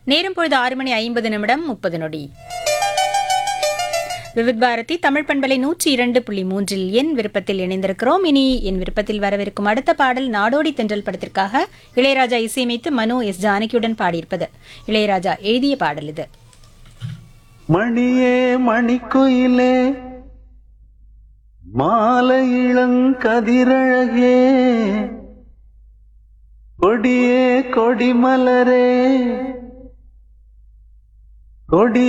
நேரம் பொழுது ஆறு மணி ஐம்பது நிமிடம் முப்பது நொடி விவித் பாரதி தமிழ் பண்பலை நூற்றி இரண்டு புள்ளி மூன்றில் என் விருப்பத்தில் இணைந்திருக்கிறோம் இனி என் விருப்பத்தில் வரவிருக்கும் அடுத்த பாடல் நாடோடி தென்றல் படத்திற்காக இளையராஜா இசையமைத்து மனோ எஸ் ஜானகியுடன் பாடியிருப்பது இளையராஜா எழுதிய பாடல் இது மணியே மணிக்குயிலே மாலை இளங்கதிரழகே கொடியே கொடிமலரே கொடி